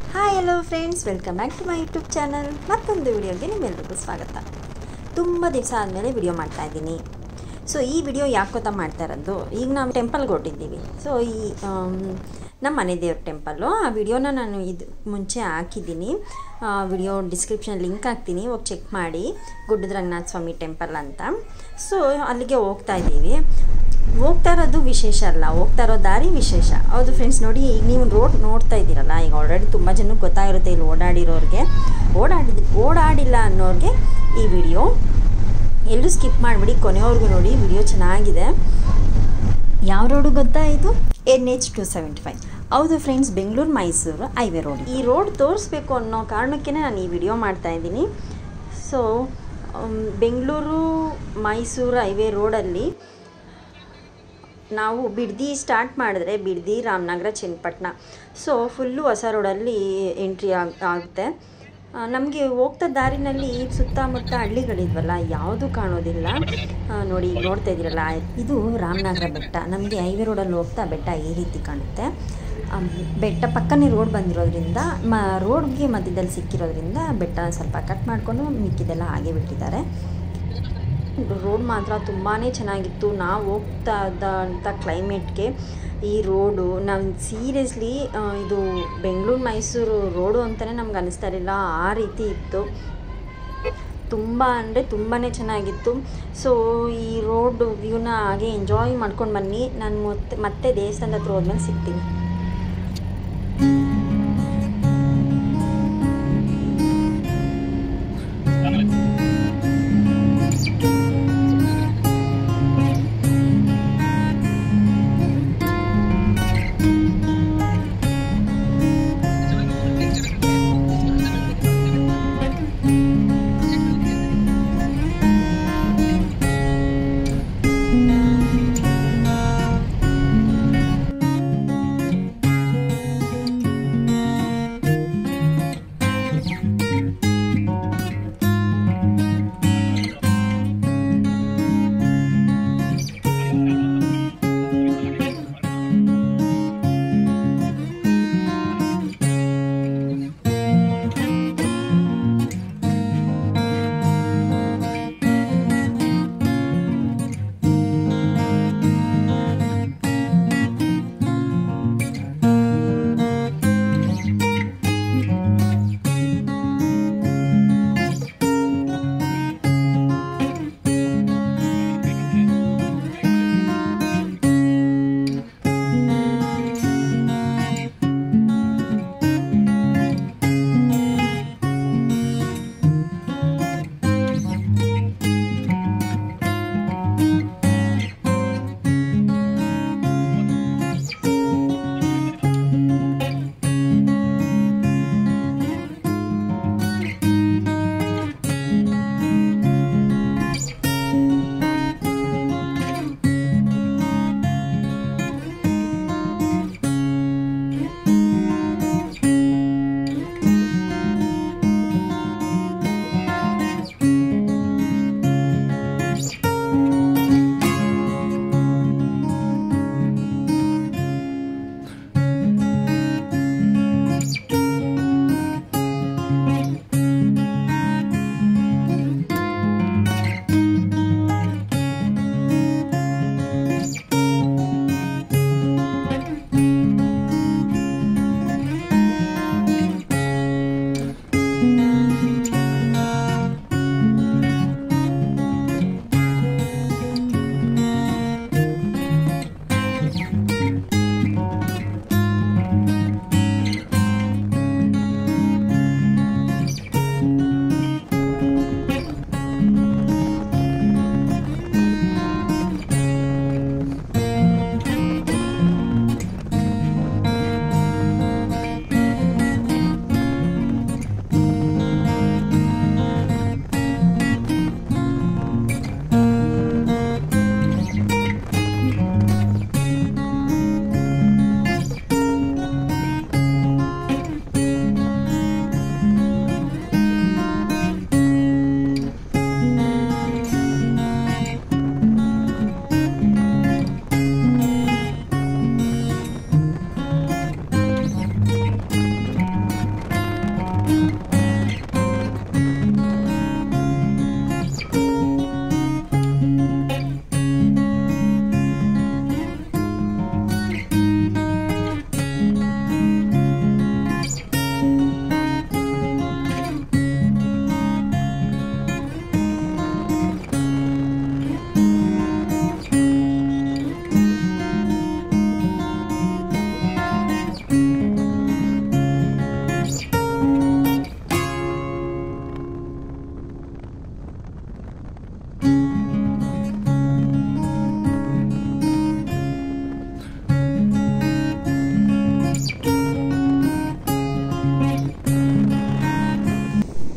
hi hello friends welcome back to my YouTube channel ಮತ್ತೊಂದು ವಿಡಿಯೋಗೆ ನಿಮ್ಮೆಲ್ರಿಗೂ ಸ್ವಾಗತ ತುಂಬ ದಿವಸ ಆದಮೇಲೆ ವಿಡಿಯೋ ಮಾಡ್ತಾ ಇದ್ದೀನಿ ಸೊ ಈ ವಿಡಿಯೋ ಯಾಕೆ ಗೊತ್ತಾ ಮಾಡ್ತಾ ಇರೋದು ಈಗ ನಾವು ಟೆಂಪಲ್ಗೆ ಹೊರಟಿದ್ದೀವಿ ಸೊ ಈ ಆಮ್, ನಮ್ಮ ಮನೆ ದೇವ್ರ ಟೆಂಪಲ್ಲು ಆ ವಿಡಿಯೋನ ನಾನು ಇದು ಮುಂಚೆ ಹಾಕಿದ್ದೀನಿ ವಿಡಿಯೋ ಡಿಸ್ಕ್ರಿಪ್ಷನ್ ಲಿಂಕ್ ಹಾಕ್ತೀನಿ ಹೋಗಿ ಚೆಕ್ ಮಾಡಿ ಗುಡ್ಡದ ರಂಗನಾಥ ಸ್ವಾಮಿ ಟೆಂಪಲ್ ಅಂತ ಸೊ ಅಲ್ಲಿಗೆ ಹೋಗ್ತಾ ಇದ್ದೀವಿ ಹೋಗ್ತಾ ಇರೋದು ವಿಶೇಷ ಅಲ್ಲ ಹೋಗ್ತಾ ಇರೋ ದಾರಿ ವಿಶೇಷ ಹೌದು ಫ್ರೆಂಡ್ಸ್ ನೋಡಿ ಈಗ ನೀವು ರೋಡ್ ನೋಡ್ತಾ ಇದ್ದೀರಲ್ಲ ಈಗ ಆಲ್ರೆಡಿ ತುಂಬ ಜನಕ್ಕೆ ಗೊತ್ತಾಗಿರುತ್ತೆ ಇಲ್ಲಿ ಓಡಾಡಿರೋರಿಗೆ ಓಡಾಡಿದ ಓಡಾಡಿಲ್ಲ ಅನ್ನೋರಿಗೆ ಈ ವಿಡಿಯೋ ಎಲ್ಲೂ ಸ್ಕಿಪ್ ಮಾಡಿಬಿಡಿ ಕೊನೆವರೆಗೂ ನೋಡಿ ವಿಡಿಯೋ ಚೆನ್ನಾಗಿದೆ ಯಾವ ರೋಡು ಗೊತ್ತಾ ಇದು N H two seventy five ಹೌದು friends Bengaluru Mysuru highway road ಈ ರೋಡ್ ತೋರಿಸ್ಬೇಕು ಅನ್ನೋ ಕಾರಣಕ್ಕೇ ನಾನು ಈ ವಿಡಿಯೋ ಮಾಡ್ತಾ ಇದ್ದೀನಿ ಸೊ ಬೆಂಗಳೂರು ಮೈಸೂರು ಹೈವೇ ರೋಡಲ್ಲಿ ನಾವು ಬಿಡ್ದಿ ಸ್ಟಾರ್ಟ್ ಮಾಡಿದ್ರೆ ಬಿಡ್ದಿ ರಾಮನಗರ ಚನ್ನಪಟ್ಟಣ ಸೊ ಫುಲ್ಲು ಹೊಸ ರೋಡಲ್ಲಿ ಎಂಟ್ರಿ ಆಗ್ ಆಗುತ್ತೆ ನಮಗೆ ಹೋಗ್ತಾ ದಾರಿನಲ್ಲಿ ಸುತ್ತಮುತ್ತ ಹಳ್ಳಿಗಳಿದ್ವಲ್ಲ ಯಾವುದು ಕಾಣೋದಿಲ್ಲ ಆ, ನೋಡಿ ಈಗ ನೋಡ್ತಾ ಇದ್ದೀರಲ್ಲ ಇದು ರಾಮನಗರ ಬೆಟ್ಟ ನಮಗೆ ಹೈವೇ ರೋಡಲ್ಲಿ ಹೋಗ್ತಾ ಬೆಟ್ಟ ಈ ರೀತಿ ಕಾಣುತ್ತೆ ಆ, ಬೆಟ್ಟ ಪಕ್ಕನೇ ರೋಡ್ ಬಂದಿರೋದ್ರಿಂದ ಮ ರೋಡ್ಗೆ ಮಧ್ಯದಲ್ಲಿ ಸಿಕ್ಕಿರೋದ್ರಿಂದ ಬೆಟ್ಟ ಸ್ವಲ್ಪ ಕಟ್ ಮಾಡಿಕೊಂಡು ಮಿಕ್ಕಿದೆಲ್ಲ ಹಾಗೆ ಬಿಟ್ಟಿದ್ದಾರೆ ರೋಡ್ ಮಾತ್ರ ತುಂಬಾ ಚೆನ್ನಾಗಿತ್ತು ನಾವು ಹೋಗ್ತಾ ಇದ್ದಂಥ ಕ್ಲೈಮೇಟ್ಗೆ ಈ ರೋಡು ನಾವು ಸೀರಿಯಸ್ಲಿ ಇದು ಬೆಂಗಳೂರು ಮೈಸೂರು ರೋಡು ಅಂತಲೇ ನಮ್ಗೆ ಅನಿಸ್ತಾ ಇರಲಿಲ್ಲ ಆ ರೀತಿ ಇತ್ತು ತುಂಬ ಅಂದರೆ ತುಂಬಾ ಚೆನ್ನಾಗಿತ್ತು ಸೊ ಈ ರೋಡ್ ವ್ಯೂನ ಹಾಗೆ ಎಂಜಾಯ್ ಮಾಡ್ಕೊಂಡು ಬನ್ನಿ ನಾನು ಮತ್ತೆ ಮತ್ತೆ ದೇವಸ್ಥಾನದ ಹತ್ರ ಹೋದ್ಮೇಲೆ ಸಿಗ್ತೀನಿ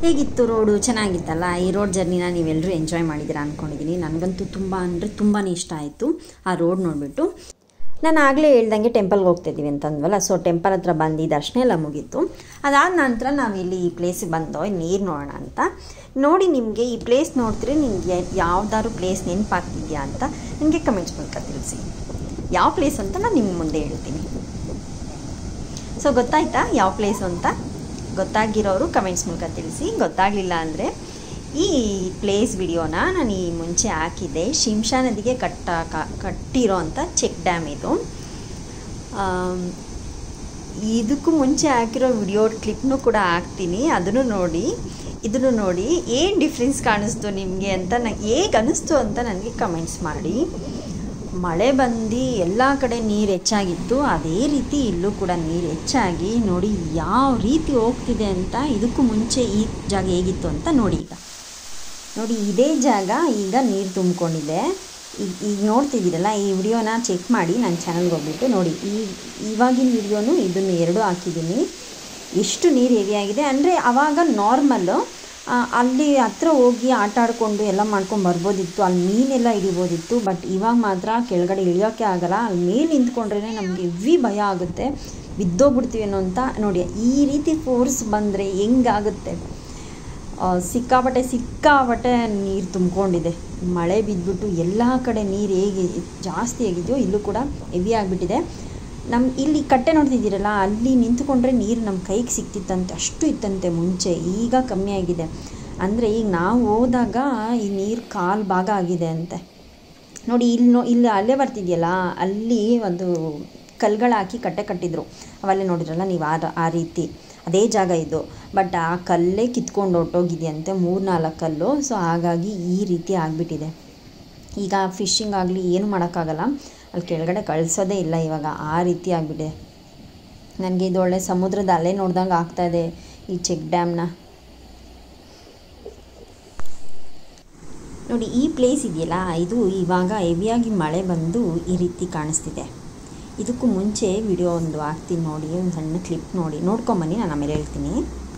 ಹೇಗಿತ್ತು ರೋಡು ಚೆನ್ನಾಗಿತ್ತಲ್ಲ ಈ ರೋಡ್ ಜರ್ನಿನ ನೀವೆಲ್ಲರೂ ಎಂಜಾಯ್ ಮಾಡಿದ್ದೀರಾ ಅಂದ್ಕೊಂಡಿದ್ದೀನಿ ನನಗಂತೂ ತುಂಬ ಅಂದರೆ ತುಂಬಾ ಇಷ್ಟ ಆಯಿತು ಆ ರೋಡ್ ನೋಡಿಬಿಟ್ಟು ನಾನು ಆಗಲೇ ಹೇಳ್ದಂಗೆ ಟೆಂಪಲ್ಗೆ ಹೋಗ್ತಿದ್ದೀವಿ ಅಂತಂದ್ವಲ್ಲ ಸೊ ಟೆಂಪಲ್ ಹತ್ರ ಬಂದು ದರ್ಶನ ಎಲ್ಲ ಮುಗೀತು ಅದಾದ ನಂತರ ನಾವು ಇಲ್ಲಿ ಈ ಪ್ಲೇಸಿಗೆ ಬಂದೋ ನೀರು ನೋಡೋಣ ಅಂತ ನೋಡಿ ನಿಮಗೆ ಈ ಪ್ಲೇಸ್ ನೋಡ್ತೀರಿ ನಿಮಗೆ ಯಾವ್ದಾದ್ರು ಪ್ಲೇಸ್ ನೆನಪಾಗ್ತಿದೆಯಾ ಅಂತ ನಿಮಗೆ ಕಮೆಂಟ್ಸ್ ಮೂಲಕ ತಿಳಿಸಿ ಯಾವ ಪ್ಲೇಸ್ ಅಂತ ನಾನು ನಿಮ್ಗೆ ಮುಂದೆ ಹೇಳ್ತೀನಿ ಸೊ ಗೊತ್ತಾಯ್ತಾ ಯಾವ ಪ್ಲೇಸು ಅಂತ ಗೊತ್ತಾಗಿರೋರು ಕಮೆಂಟ್ಸ್ ಮೂಲಕ ತಿಳಿಸಿ ಗೊತ್ತಾಗಲಿಲ್ಲ ಅಂದರೆ ಈ ಪ್ಲೇಸ್ ವಿಡಿಯೋನ ನಾನು ಈ ಮುಂಚೆ ಹಾಕಿದ್ದೆ ಶಿಂಷಾ ನದಿಗೆ ಕಟ್ಟ ಕಟ್ಟಿರೋ ಅಂಥ ಚೆಕ್ ಡ್ಯಾಮ್ ಇದು ಆಮ್, ಇದಕ್ಕೂ ಮುಂಚೆ ಹಾಕಿರೋ ವಿಡಿಯೋ ಕ್ಲಿಪ್ನು ಕೂಡ ಹಾಕ್ತೀನಿ ಅದನ್ನು ನೋಡಿ ಇದನ್ನು ನೋಡಿ ಏನು ಡಿಫ್ರೆನ್ಸ್ ಕಾಣಿಸ್ತು ನಿಮಗೆ ಅಂತ ನಂಗೆ ಹೇಗೆ ಅನ್ನಿಸ್ತು ಅಂತ ನನಗೆ ಕಮೆಂಟ್ಸ್ ಮಾಡಿ ಮಳೆ ಬಂದು ಎಲ್ಲ ಕಡೆ ನೀರು ಹೆಚ್ಚಾಗಿತ್ತು ಅದೇ ರೀತಿ ಇಲ್ಲೂ ಕೂಡ ನೀರು ಹೆಚ್ಚಾಗಿ ನೋಡಿ ಯಾವ ರೀತಿ ಹೋಗ್ತಿದೆ ಅಂತ ಇದಕ್ಕೂ ಮುಂಚೆ ಈ ಜಾಗ ಹೇಗಿತ್ತು ಅಂತ ನೋಡಿ ಈಗ ನೋಡಿ ಇದೇ ಜಾಗ ಈಗ ನೀರು ತುಂಬಿಕೊಂಡಿದೆ ಈಗ ಈಗ ನೋಡ್ತಿದ್ದೀರಲ್ಲ ಈ ವಿಡಿಯೋನ ಚೆಕ್ ಮಾಡಿ ನನ್ನ ಚಾನಲ್ಗೆ ಹೋಗ್ಬಿಟ್ಟು ನೋಡಿ ಈ ಇವಾಗಿನ ವಿಡಿಯೋನು ಇದನ್ನು ಎರಡು ಹಾಕಿದ್ದೀನಿ ಎಷ್ಟು ನೀರು ಹೆವಿ ಆಗಿದೆ ಅಂದರೆ ಆವಾಗ ನಾರ್ಮಲ್ಲು ಅಲ್ಲಿ ಹತ್ರ ಹೋಗಿ ಆಟ ಆಡಿಕೊಂಡು ಎಲ್ಲ ಮಾಡ್ಕೊಂಡು ಬರ್ಬೋದಿತ್ತು ಅಲ್ಲಿ ಮೀನೆಲ್ಲ ಹಿಡಿಬೋದಿತ್ತು ಬಟ್ ಇವಾಗ ಮಾತ್ರ ಕೆಳಗಡೆ ಇಳಿಯೋಕ್ಕೆ ಆಗಲ್ಲ ಅಲ್ಲಿ ಮೇಲೆ ನಿಂತ್ಕೊಂಡ್ರೇ ನಮಗೆ ಹೆವಿ ಭಯ ಆಗುತ್ತೆ ಬಿದ್ದೋಗ್ಬಿಡ್ತೀವೇನೋ ಅಂತ ನೋಡಿ ಈ ರೀತಿ ಫೋರ್ಸ್ ಬಂದರೆ ಹೆಂಗಾಗುತ್ತೆ ಆ, ಸಿಕ್ಕಾಪಟ್ಟೆ ಸಿಕ್ಕಾಪಟ್ಟೆ ನೀರು ತುಂಬಿಕೊಂಡಿದೆ ಮಳೆ ಬಿದ್ದುಬಿಟ್ಟು ಎಲ್ಲ ಕಡೆ ನೀರು ಹೇಗೆ ಜಾಸ್ತಿ ಆಗಿದೆಯೋ ಇಲ್ಲೂ ಕೂಡ ಹೆವಿ ಆಗಿಬಿಟ್ಟಿದೆ ನಮ್ಮ ಇಲ್ಲಿ ಕಟ್ಟೆ ನೋಡ್ತಿದ್ದೀರಲ್ಲ ಅಲ್ಲಿ ನಿಂತ್ಕೊಂಡ್ರೆ ನೀರು ನಮ್ಮ ಕೈಗೆ ಸಿಕ್ತಿತ್ತಂತೆ ಅಷ್ಟು ಇತ್ತಂತೆ ಮುಂಚೆ ಈಗ ಕಮ್ಮಿ ಆಗಿದೆ ಅಂದರೆ ಈಗ ನಾವು ಹೋದಾಗ ಈ ನೀರು ಕಾಲು ಭಾಗ ಆಗಿದೆ ಅಂತೆ ನೋಡಿ ಇಲ್ಲಿ ನೋ ಇಲ್ಲಿ ಅಲ್ಲೇ ಬರ್ತಿದೆಯಲ್ಲ ಅಲ್ಲಿ ಒಂದು ಕಲ್ಗಳು ಹಾಕಿ ಕಟ್ಟೆ ಕಟ್ಟಿದ್ರು ಅವಲ್ಲೇ ನೋಡಿದ್ರಲ್ಲ ನೀವು ಆ ಆ ರೀತಿ ಅದೇ ಜಾಗ ಇದು ಬಟ್ ಆ ಕಲ್ಲೇ ಕಿತ್ಕೊಂಡು ಹೊರ್ಟೋಗಿದೆಯಂತೆ ಮೂರು ನಾಲ್ಕು ಕಲ್ಲು ಸೊ ಹಾಗಾಗಿ ಈ ರೀತಿ ಆಗಿಬಿಟ್ಟಿದೆ ಈಗ ಫಿಶಿಂಗ್ ಆಗಲಿ ಏನು ಮಾಡೋಕ್ಕಾಗಲ್ಲ ಅಲ್ಲಿ ಕೆಳಗಡೆ ಕಳಿಸೋದೇ ಇಲ್ಲ ಇವಾಗ ಆ ರೀತಿ ಆಗಿಬಿಟ್ಟಿದೆ ನನಗೆ ಇದು ಒಳ್ಳೆ ಸಮುದ್ರದ ಅಲೆ ನೋಡ್ದಂಗೆ ಆಗ್ತಾಯಿದೆ ಈ ಚೆಕ್ ಡ್ಯಾಮ್ನ ನೋಡಿ ಈ ಪ್ಲೇಸ್ ಇದೆಯಲ್ಲ ಇದು ಇವಾಗ ಹೆವಿಯಾಗಿ ಮಳೆ ಬಂದು ಈ ರೀತಿ ಕಾಣಿಸ್ತಿದೆ ಇದಕ್ಕೂ ಮುಂಚೆ ವಿಡಿಯೋ ಒಂದು ಹಾಕ್ತೀನಿ ನೋಡಿ ಒಂದು ಸಣ್ಣ ಕ್ಲಿಪ್ ನೋಡಿ ನೋಡ್ಕೊಂಬನ್ನಿ ನಾನು ಆಮೇಲೆ ಹೇಳ್ತೀನಿ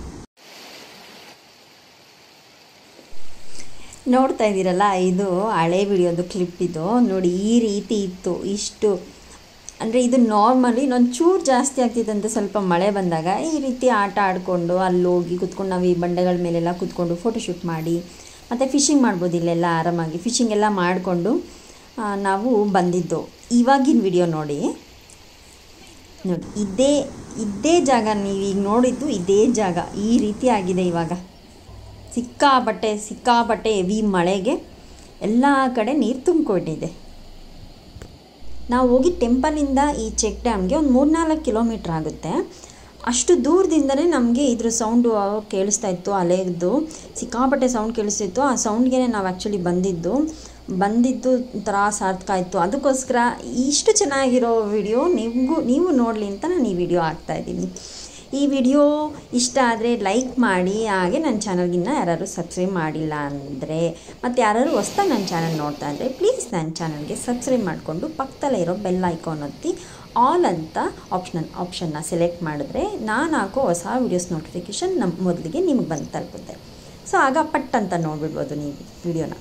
ನೋಡ್ತಾ ಇದ್ದೀರಲ್ಲ ಇದು ಹಳೆ ವಿಡಿಯೋದು ಕ್ಲಿಪ್ ಇದು ನೋಡಿ ಈ ರೀತಿ ಇತ್ತು ಇಷ್ಟು ಅಂದರೆ ಇದು ನಾರ್ಮಲಿ ಇನ್ನೊಂದು ಚೂರು ಜಾಸ್ತಿ ಆಗ್ತಿದ್ದಂತೆ ಸ್ವಲ್ಪ ಮಳೆ ಬಂದಾಗ ಈ ರೀತಿ ಆಟ ಆಡಿಕೊಂಡು ಅಲ್ಲಿ ಹೋಗಿ ಕುತ್ಕೊಂಡು ನಾವು ಈ ಬಂಡೆಗಳ ಮೇಲೆಲ್ಲ ಕುತ್ಕೊಂಡು ಫೋಟೋಶೂಟ್ ಮಾಡಿ ಮತ್ತು ಫಿಶಿಂಗ್ ಮಾಡ್ಬೋದು ಇಲ್ಲೆಲ್ಲ ಆರಾಮಾಗಿ ಫಿಶಿಂಗ್ ಎಲ್ಲ ಮಾಡಿಕೊಂಡು ನಾವು ಬಂದಿದ್ದು ಇವಾಗಿನ ವಿಡಿಯೋ ನೋಡಿ ನೋಡಿ ಇದೇ ಇದೇ ಜಾಗ ನೀವು ಈಗ ನೋಡಿದ್ದು ಇದೇ ಜಾಗ ಈ ರೀತಿ ಆಗಿದೆ ಇವಾಗ ಸಿಕ್ಕಾಪಟ್ಟೆ ಸಿಕ್ಕಾಪಟ್ಟೆ ಹೆವಿ ಮಳೆಗೆ ಎಲ್ಲ ಕಡೆ ನೀರು ತುಂಬಿಕೊಂಡಿದೆ ನಾವು ಹೋಗಿ ಟೆಂಪಲಿಂದ ಈ ಚೆಕ್ ಡ್ಯಾಮ್ಗೆ ಒಂದು ಮೂರ್ನಾಲ್ಕು ಕಿಲೋಮೀಟ್ರ್ ಆಗುತ್ತೆ ಅಷ್ಟು ದೂರದಿಂದನೇ ನಮಗೆ ಇದ್ರ ಸೌಂಡು ಕೇಳಿಸ್ತಾ ಇತ್ತು ಅಲೆದು ಸಿಕ್ಕಾಪಟ್ಟೆ ಸೌಂಡ್ ಕೇಳಿಸ್ತಿತ್ತು ಆ ಸೌಂಡ್ಗೆ ನಾವು ಆ್ಯಕ್ಚುಲಿ ಬಂದಿದ್ದು ಬಂದಿದ್ದು ಒಂಥರ ಸಾರ್ಥಕ ಆಯಿತು ಅದಕ್ಕೋಸ್ಕರ ಇಷ್ಟು ಚೆನ್ನಾಗಿರೋ ವಿಡಿಯೋ ನಿಮಗೂ ನೀವು ನೋಡಲಿ ಅಂತ ನಾನು ಈ ವಿಡಿಯೋ ಹಾಕ್ತಾಯಿದ್ದೀನಿ ಈ ವಿಡಿಯೋ ಇಷ್ಟ ಆದರೆ ಲೈಕ್ ಮಾಡಿ ಹಾಗೆ ನನ್ನ ಚಾನಲ್ಗಿನ್ನ ಯಾರು ಸಬ್ಸ್ಕ್ರೈಬ್ ಮಾಡಿಲ್ಲ ಅಂದರೆ ಮತ್ತು ಯಾರು ಹೊಸ್ದಾಗಿ ನನ್ನ ಚಾನಲ್ ನೋಡ್ತಾ ಇದ್ದರೆ ಪ್ಲೀಸ್ ನನ್ನ ಚಾನಲ್ಗೆ ಸಬ್ಸ್ಕ್ರೈಬ್ ಮಾಡಿಕೊಂಡು ಪಕ್ಕದಲ್ಲೇ ಇರೋ ಬೆಲ್ ಐಕಾನ್ ಒತ್ತಿ ಆಲ್ ಅಂತ ಆಪ್ಷನ್ ಆಪ್ಷನ್ನ ಸೆಲೆಕ್ಟ್ ಮಾಡಿದ್ರೆ ನಾನು ಹಾಕೋ ಹೊಸ ವೀಡಿಯೋಸ್ ನೋಟಿಫಿಕೇಷನ್ ನಮ್ಮ ಮೊದಲಿಗೆ ನಿಮಗೆ ಬಂದು ತಲುಪುತ್ತೆ ಸೊ ಆಗ ಪಟ್ ಅಂತ ನೋಡ್ಬಿಡ್ಬೋದು ನೀವು ವಿಡಿಯೋನ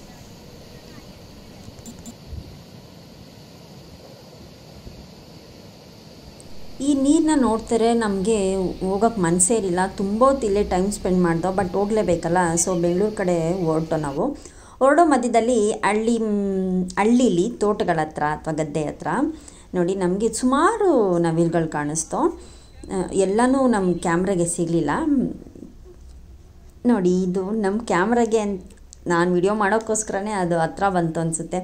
ಈ ನೀರನ್ನ ನೋಡ್ತಾರೆ ನಮಗೆ ಹೋಗೋಕ್ಕೆ ಮನಸ್ಸೇ ಇರಲಿಲ್ಲ ತುಂಬ ಹೊತ್ತು ಇಲ್ಲೇ ಟೈಮ್ ಸ್ಪೆಂಡ್ ಮಾಡ್ದೋ ಬಟ್ ಹೋಗಲೇಬೇಕಲ್ಲ ಸೊ ಬೆಂಗಳೂರು ಕಡೆ ಹೊರಟೋ ನಾವು ಹೊರಡೋ ಮಧ್ಯದಲ್ಲಿ ಹಳ್ಳಿ ಮ್, ಹಳ್ಳೀಲಿ ತೋಟಗಳ ಹತ್ರ ಅಥವಾ ಗದ್ದೆ ಹತ್ರ ನೋಡಿ ನಮಗೆ ಸುಮಾರು ನವಿಲುಗಳು ಕಾಣಿಸ್ತೋ ಆ, ಎಲ್ಲನೂ ನಮ್ಮ ಕ್ಯಾಮ್ರಾಗೆ ಸಿಗಲಿಲ್ಲ ನೋಡಿ ಇದು ನಮ್ಮ ಕ್ಯಾಮ್ರಾಗೆ ಅಂತ ನಾನು ವಿಡಿಯೋ ಮಾಡೋಕ್ಕೋಸ್ಕರನೇ ಅದು ಹತ್ರ ಬಂತು ಅನಿಸುತ್ತೆ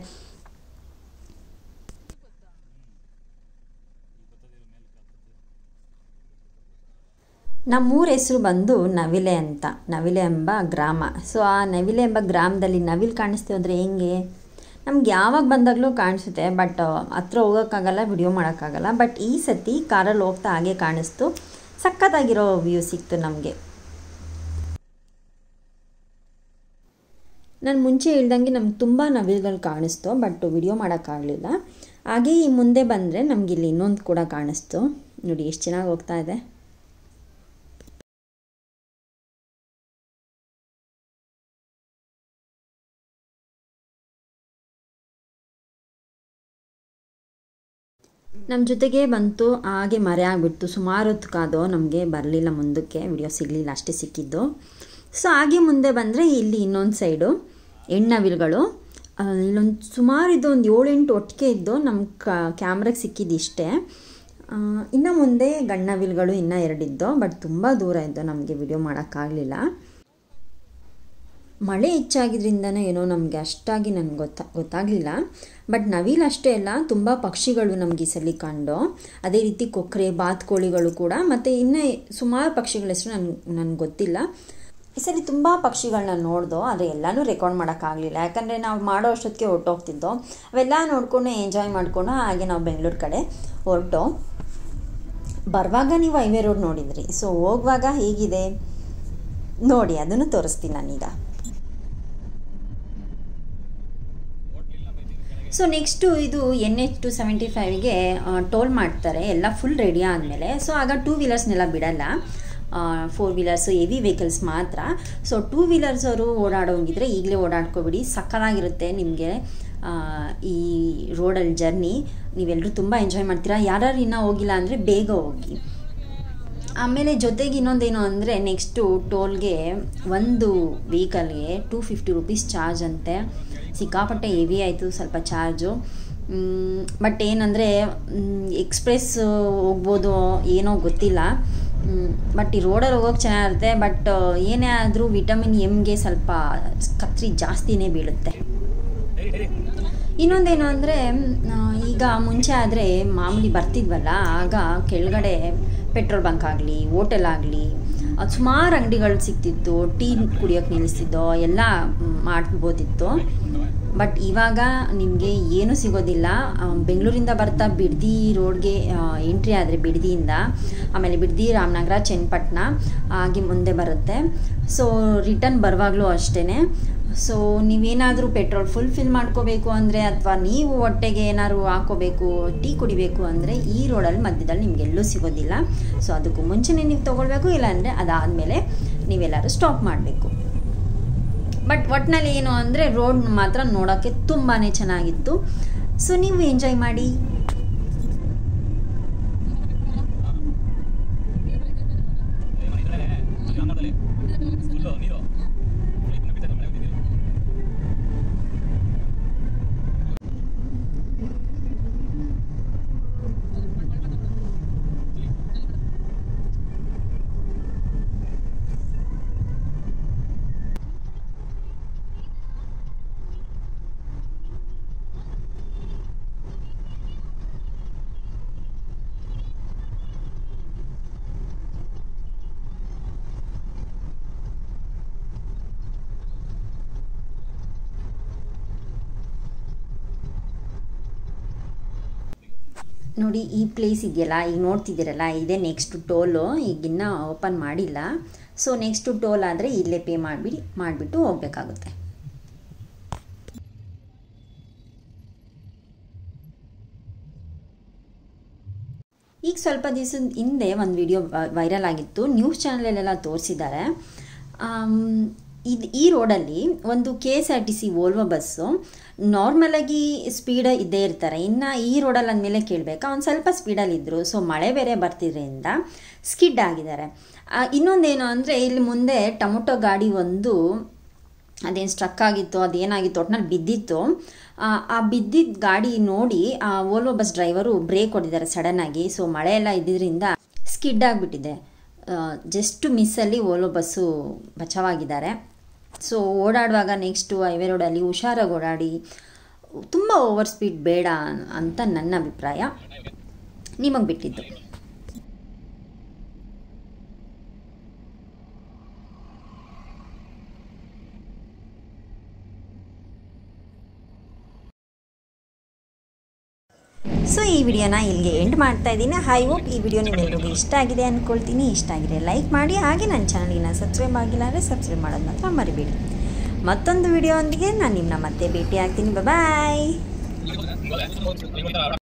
ನಮ್ಮೂರ ಹೆಸರು ಬಂದು ನವಿಲೆ ಅಂತ ನವಿಲೆ ಎಂಬ ಗ್ರಾಮ ಸೊ ಆ ನವಿಲೆ ಎಂಬ ಗ್ರಾಮದಲ್ಲಿ ನವಿಲು ಕಾಣಿಸ್ತೀವಿ ಅಂದರೆ ಹೆಂಗೆ ನಮ್ಗೆ ಯಾವಾಗ ಬಂದಾಗಲೂ ಕಾಣಿಸುತ್ತೆ ಬಟ್ ಹತ್ರ ಹೋಗೋಕ್ಕಾಗಲ್ಲ ವಿಡಿಯೋ ಮಾಡೋಕ್ಕಾಗಲ್ಲ ಬಟ್ ಈ ಸತಿ ಕಾರಲ್ಲಿ ಹೋಗ್ತಾ ಹಾಗೆ ಕಾಣಿಸ್ತು ಸಖತ್ತಾಗಿರೋ ವ್ಯೂ ಸಿಕ್ತು ನಮಗೆ ನಾನು ಮುಂಚೆ ಹೇಳ್ದಂಗೆ ನಮ್ಗೆ ತುಂಬ ನವಿಲುಗಳು ಕಾಣಿಸ್ತು ಬಟ್ ವಿಡಿಯೋ ಮಾಡೋಕ್ಕಾಗಲಿಲ್ಲ ಹಾಗೆ ಈ ಮುಂದೆ ಬಂದರೆ ನಮಗಿಲ್ಲಿ ಇಲ್ಲಿ ಇನ್ನೊಂದು ಕೂಡ ಕಾಣಿಸ್ತು ನೋಡಿ ಎಷ್ಟು ಚೆನ್ನಾಗಿ ಹೋಗ್ತಾ ಇದೆ ನಮ್ಮ ಜೊತೆಗೆ ಬಂತು ಹಾಗೆ ಮರೆ ಆಗಿಬಿಡ್ತು ಸುಮಾರು ಹೊತ್ತು ಕಾದೋ ನಮಗೆ ಬರಲಿಲ್ಲ ಮುಂದಕ್ಕೆ ವಿಡಿಯೋ ಸಿಗಲಿಲ್ಲ ಅಷ್ಟೇ ಸಿಕ್ಕಿದ್ದು ಸೊ ಹಾಗೆ ಮುಂದೆ ಬಂದರೆ ಇಲ್ಲಿ ಇನ್ನೊಂದು ಸೈಡು ಹೆಣ್ಣವಿಲ್ಗಳು ಇಲ್ಲೊಂದು ಸುಮಾರು ಇದು ಒಂದು ಏಳೆಂಟು ಒಟ್ಟಿಗೆ ಇದ್ದು ನಮ್ಮ ಕ್ಯಾಮ್ರಾಗೆ ಸಿಕ್ಕಿದ್ದು ಇಷ್ಟೇ ಇನ್ನು ಮುಂದೆ ಗಣ್ಣವಿಲ್ಗಳು ಇನ್ನೂ ಎರಡಿದ್ದು ಬಟ್ ತುಂಬ ದೂರ ಇದ್ದು ನಮಗೆ ವಿಡಿಯೋ ಮಾಡೋಕ್ಕಾಗಲಿಲ್ಲ ಮಳೆ ಹೆಚ್ಚಾಗಿದ್ರಿಂದನೇ ಏನೋ ನಮಗೆ ಅಷ್ಟಾಗಿ ನನಗೆ ಗೊತ್ತಾ ಗೊತ್ತಾಗಲಿಲ್ಲ ಬಟ್ ನವಿಲು ಅಷ್ಟೇ ಅಲ್ಲ ತುಂಬ ಪಕ್ಷಿಗಳು ನಮಗೆ ಈ ಸಲ ಕಂಡು ಅದೇ ರೀತಿ ಕೊಕ್ಕರೆ ಬಾತ್ಕೋಳಿಗಳು ಕೂಡ ಮತ್ತು ಇನ್ನೂ ಸುಮಾರು ಪಕ್ಷಿಗಳ ಹೆಸರು ನನಗೆ ನನಗೆ ಗೊತ್ತಿಲ್ಲ ಈ ಸಲ ತುಂಬ ಪಕ್ಷಿಗಳನ್ನ ನೋಡ್ದೋ ಆದರೆ ಎಲ್ಲನೂ ರೆಕಾರ್ಡ್ ಮಾಡೋಕ್ಕಾಗಲಿಲ್ಲ ಯಾಕಂದರೆ ನಾವು ಮಾಡೋ ಅಷ್ಟೊತ್ತಿಗೆ ಹೊರಟೋಗ್ತಿದ್ದೋ ಅವೆಲ್ಲ ನೋಡಿಕೊಂಡು ಎಂಜಾಯ್ ಮಾಡಿಕೊಂಡು ಹಾಗೆ ನಾವು ಬೆಂಗಳೂರು ಕಡೆ ಹೊರಟೋ ಬರುವಾಗ ನೀವು ಹೈವೇ ರೋಡ್ ನೋಡಿದ್ರಿ ಸೊ ಹೋಗುವಾಗ ಹೇಗಿದೆ ನೋಡಿ ಅದನ್ನು ತೋರಿಸ್ತೀನಿ ನಾನೀಗ ಸೊ ನೆಕ್ಸ್ಟು ಇದು ಎನ್ ಎಚ್ ಟು ಸೆವೆಂಟಿ ಫೈವ್ಗೆ ಟೋಲ್ ಮಾಡ್ತಾರೆ ಎಲ್ಲ ಫುಲ್ ರೆಡಿ ಆದಮೇಲೆ ಸೊ ಆಗ ಟೂ ವೀಲರ್ಸ್ನೆಲ್ಲ ಬಿಡಲ್ಲ ಫೋರ್ ವೀಲರ್ಸು ಹೆವಿ ವೆಹಿಕಲ್ಸ್ ಮಾತ್ರ ಸೊ ಟೂ ವೀಲರ್ಸ್ ಅವರು ಓಡಾಡೋಂಗಿದ್ರೆ ಈಗಲೇ ಓಡಾಡ್ಕೊಬಿಡಿ ಸಕ್ಕತ್ತಾಗಿರುತ್ತೆ ನಿಮಗೆ ಈ ರೋಡಲ್ಲಿ ಜರ್ನಿ ನೀವೆಲ್ಲರೂ ತುಂಬ ಎಂಜಾಯ್ ಮಾಡ್ತೀರಾ ಯಾರ್ಯಾರು ಇನ್ನೂ ಹೋಗಿಲ್ಲ ಅಂದರೆ ಬೇಗ ಹೋಗಿ ಆಮೇಲೆ ಜೊತೆಗೆ ಇನ್ನೊಂದೇನು ಅಂದರೆ ನೆಕ್ಸ್ಟು ಟೋಲ್ಗೆ ಒಂದು ವೆಹಿಕಲ್ಗೆ ಟೂ ಫಿಫ್ಟಿ ರುಪೀಸ್ ಚಾರ್ಜ್ ಅಂತೆ ಸಿಕ್ಕಾಪಟ್ಟೆ ಹೆವಿ ಆಯಿತು ಸ್ವಲ್ಪ ಚಾರ್ಜು ಬಟ್ ಏನಂದರೆ ಎಕ್ಸ್ಪ್ರೆಸ್ ಹೋಗ್ಬೋದು ಏನೋ ಗೊತ್ತಿಲ್ಲ ಬಟ್ ಈ ರೋಡಲ್ಲಿ ಹೋಗೋಕೆ ಚೆನ್ನಾಗಿರುತ್ತೆ ಬಟ್ ಏನೇ ಆದರೂ ವಿಟಮಿನ್ ಎಮ್ಗೆ ಸ್ವಲ್ಪ ಕತ್ರಿ ಜಾಸ್ತಿನೇ ಬೀಳುತ್ತೆ ಇನ್ನೊಂದೇನು ಅಂದರೆ ಈಗ ಮುಂಚೆ ಆದರೆ ಮಾಮೂಲಿ ಬರ್ತಿದ್ವಲ್ಲ ಆಗ ಕೆಳಗಡೆ ಪೆಟ್ರೋಲ್ ಬಂಕ್ ಆಗಲಿ ಹೋಟೆಲ್ ಆಗಲಿ ಸುಮಾರು ಅಂಗಡಿಗಳು ಸಿಗ್ತಿತ್ತು ಟೀ ಕುಡಿಯೋಕ್ಕೆ ನಿಲ್ಲಿಸ್ತಿದ್ದೋ ಎಲ್ಲ ಮಾಡ್ಬೋದಿತ್ತು ಬಟ್ ಇವಾಗ ನಿಮಗೆ ಏನೂ ಸಿಗೋದಿಲ್ಲ ಬೆಂಗಳೂರಿಂದ ಬರ್ತಾ ಬಿಡ್ದಿ ರೋಡ್ಗೆ ಎಂಟ್ರಿ ಆದರೆ ಬಿಡ್ದಿಯಿಂದ ಆಮೇಲೆ ಬಿಡ್ದಿ ರಾಮನಗರ ಚನ್ನಪಟ್ಟಣ ಹಾಗೆ ಮುಂದೆ ಬರುತ್ತೆ ಸೊ ರಿಟರ್ನ್ ಬರುವಾಗಲೂ ಅಷ್ಟೇ ಸೊ ನೀವೇನಾದರೂ ಪೆಟ್ರೋಲ್ ಫುಲ್ ಫಿಲ್ ಮಾಡ್ಕೋಬೇಕು ಅಂದರೆ ಅಥವಾ ನೀವು ಹೊಟ್ಟೆಗೆ ಏನಾದ್ರು ಹಾಕೋಬೇಕು ಟೀ ಕುಡಿಬೇಕು ಅಂದರೆ ಈ ರೋಡಲ್ಲಿ ಮಧ್ಯದಲ್ಲಿ ನಿಮಗೆಲ್ಲೂ ಸಿಗೋದಿಲ್ಲ ಸೊ ಅದಕ್ಕೂ ಮುಂಚೆನೇ ನೀವು ತೊಗೊಳ್ಬೇಕು ಇಲ್ಲಾಂದರೆ ಅದಾದಮೇಲೆ ನೀವೆಲ್ಲರೂ ಸ್ಟಾಪ್ ಮಾಡಬೇಕು ಬಟ್ ಒಟ್ಟಿನಲ್ಲಿ ಏನು ಅಂದರೆ ರೋಡ್ ಮಾತ್ರ ನೋಡೋಕ್ಕೆ ತುಂಬಾ ಚೆನ್ನಾಗಿತ್ತು ಸೊ ನೀವು ಎಂಜಾಯ್ ಮಾಡಿ ನೋಡಿ ಈ ಪ್ಲೇಸ್ ಇದೆಯಲ್ಲ ಈಗ ನೋಡ್ತಿದ್ದೀರಲ್ಲ ಇದೇ ನೆಕ್ಸ್ಟ್ ಟೋಲು ಈಗಿನ್ನ ಓಪನ್ ಮಾಡಿಲ್ಲ ಸೊ ನೆಕ್ಸ್ಟು ಟೋಲ್ ಆದರೆ ಇಲ್ಲೇ ಪೇ ಮಾಡಿಬಿಡಿ ಮಾಡಿಬಿಟ್ಟು ಹೋಗಬೇಕಾಗುತ್ತೆ ಈಗ ಸ್ವಲ್ಪ ದಿವಸದ ಹಿಂದೆ ಒಂದು ವಿಡಿಯೋ ವೈರಲ್ ಆಗಿತ್ತು ನ್ಯೂಸ್ ಚಾನಲಲ್ಲೆಲ್ಲ ತೋರಿಸಿದ್ದಾರೆ ಇದು ಈ ರೋಡಲ್ಲಿ ಒಂದು K S R T C Volvo bus ನಾರ್ಮಲಾಗಿ ಸ್ಪೀಡ್ ಇದ್ದೇ ಇರ್ತಾರೆ ಇನ್ನು ಈ ರೋಡಲ್ಲಿ ಅಂದಮೇಲೆ ಕೇಳಬೇಕಾ ಒಂದು ಸ್ವಲ್ಪ ಸ್ಪೀಡಲ್ಲಿದ್ದರು ಸೊ ಮಳೆ ಬೇರೆ ಬರ್ತಿದ್ರಿಂದ ಸ್ಕಿಡ್ ಆಗಿದ್ದಾರೆ ಇನ್ನೊಂದೇನು ಅಂದರೆ ಇಲ್ಲಿ ಮುಂದೆ ಟೊಮೊಟೊ ಗಾಡಿ ಒಂದು ಅದೇನು ಸ್ಟ್ರಕ್ ಆಗಿತ್ತು ಅದೇನಾಗಿತ್ತು ಒಟ್ನಲ್ಲಿ ಬಿದ್ದಿತ್ತು ಆ ಬಿದ್ದಿದ್ದ ಗಾಡಿ ನೋಡಿ ಆ ಓಲ್ವೋ ಬಸ್ ಡ್ರೈವರು ಬ್ರೇಕ್ ಹೊಡೆದಿದ್ದಾರೆ ಸಡನ್ನಾಗಿ ಸೊ ಮಳೆ ಎಲ್ಲ ಇದ್ದಿದ್ದರಿಂದ ಸ್ಕಿಡ್ ಆಗಿಬಿಟ್ಟಿದೆ ಜಸ್ಟ್ ಮಿಸ್ಸಲ್ಲಿ ಓಲೋ ಬಸ್ಸು ಬಚಾವಾಗಿದ್ದಾರೆ ಸೊ ಓಡಾಡುವಾಗ ನೆಕ್ಸ್ಟು ಹೈವೇ ರೋಡಲ್ಲಿ ಹುಷಾರಾಗಿ ಓಡಾಡಿ ತುಂಬ ಓವರ್ ಸ್ಪೀಡ್ ಬೇಡ ಅಂತ ನನ್ನ ಅಭಿಪ್ರಾಯ ನಿಮಗೆ ಬಿಟ್ಟಿದ್ದು ಸೊ ಈ ವಿಡಿಯೋನ ಇಲ್ಲಿಗೆ ಎಂಡ್ ಮಾಡ್ತಾ ಇದ್ದೀನಿ ಐ ಹೋಪ್ ಈ ವಿಡಿಯೋ ನಿಮ್ಮೆಲ್ರಿಗೂ ಇಷ್ಟ ಆಗಿದೆ ಅಂದ್ಕೊಳ್ತೀನಿ ಇಷ್ಟ ಆಗಿದೆ ಲೈಕ್ ಮಾಡಿ ಹಾಗೆ ನನ್ನ ಚಾನಲಿನ ಸಬ್ಸ್ಕ್ರೈಬ್ ಆಗಿಲ್ಲ ಅಂದರೆ ಸಬ್ಸ್ಕ್ರೈಬ್ ಮಾಡೋದು ಮಾತ್ರ ಮರಿಬೇಡಿ ಮತ್ತೊಂದು ವಿಡಿಯೋ ಒಂದಿಗೆ ನಾನು ನಿಮ್ಮನ್ನ ಮತ್ತೆ ಭೇಟಿ ಆಗ್ತೀನಿ ಬಾಯ್